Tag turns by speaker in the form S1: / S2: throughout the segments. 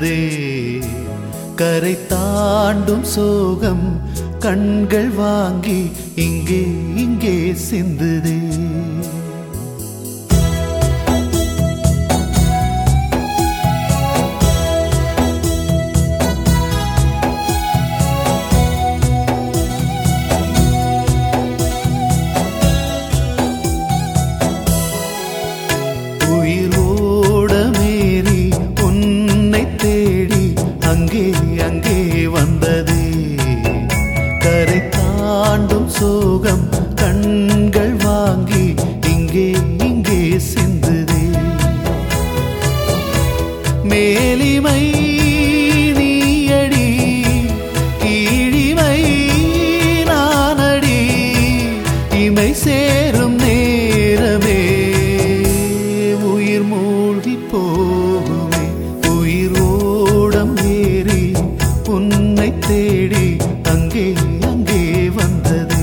S1: வந்ததே கரை தாண்டும் சோகம் கண்கள் வாங்கி இங்கே இங்கே சிந்துதே உயிரோட மேரி உன்னை தேடி அங்கே அங்கே வந்ததே கரை தாண்டும் சோகம் கண்கள் வாங்கி இங்கே இங்கே சிந்துதே மேலிமை நீயடி கீழிமை நானடி இமை சேரும் நேரமே உயிர் மூழ்கி போகுமே உயிர் ஓடம் ஏறி உன்னை தேடி அங்கே அங்கே வந்தது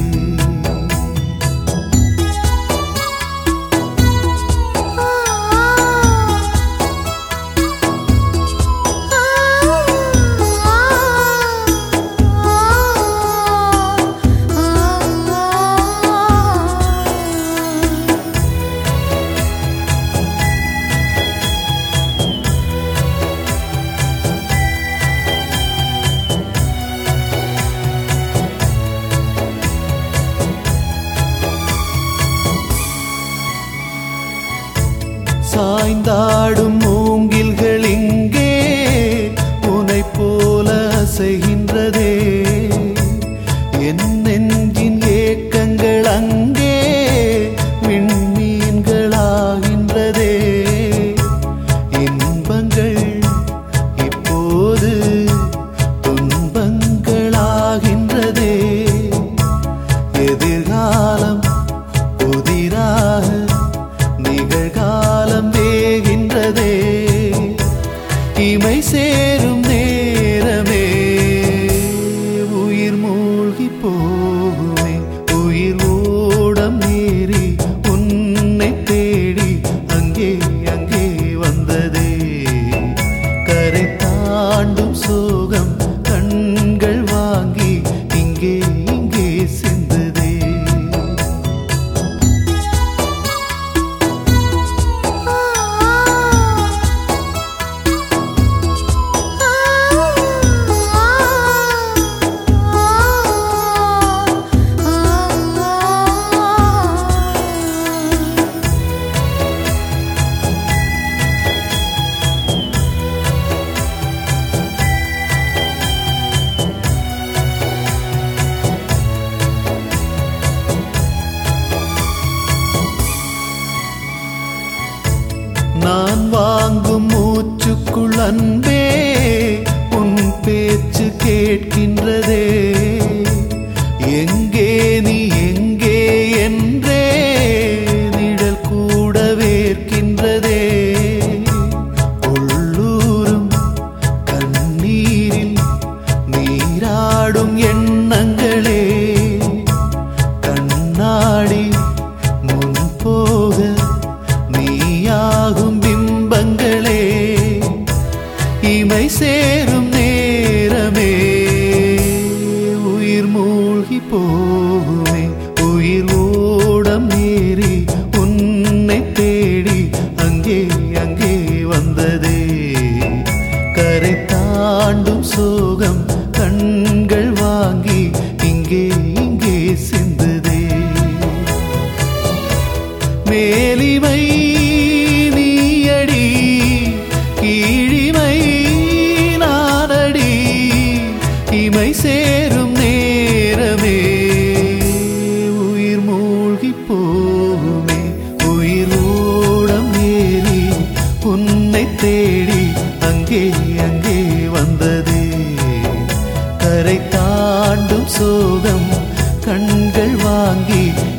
S1: சாய்ந்தாடும் மூங்கில்கள் இங்கே உனை போல செய்கின்றதே என் நெஞ்சின் ஏக்கங்கள் அங்கே விண்மீன்களாகின்றதே இன்பங்கள் இப்போது துன்பங்களாகின்றதே எதிர்காலம் புதிராக நிகழ்காலம் வேகின்றதே இமை சேரும் நேரமே உயிர் மூழ்கி போகுமே உயிர் ஓடம் மீறி உன்னை தேடி அங்கே அங்கே வந்ததே கரை தாண்டும் சோகம் கண்கள் வாங்கி இங்கே இங்கே சிந்துதே நான் வாங்கும் மூச்சுக்குள் அன்பே உன் பேச்சு கேட்கின்றதே எங்கே நீ எங்கே என்றே நிழல் கூட வேர்க்கின்றதே உள்ளூரும் கண்ணீரில் நீராடும் எண்ணங்களே கண்ணாடி முன் போக நீயாகும் பிம்பங்களே இமை சேரும் நேரமே உயிர் மூழ்கி போகுமே உயிர் ஓடம் மீறி உன்னை தேடி அங்கே அங்கே வந்ததே கரை தாண்டும் சோகம் கண்கள் வாங்கி இங்கே இங்கே சிந்துதே மேலிமை நீயடி கீழிமை நானடி இமை சேரும் நேரமே உயிர் மூழ்கி போகுமே உயிர் ஓடம் ஏறி உன்னை தேடி அங்கே அங்கே வந்ததே கரை தாண்டும் சோகம் கண்கள் வாங்கி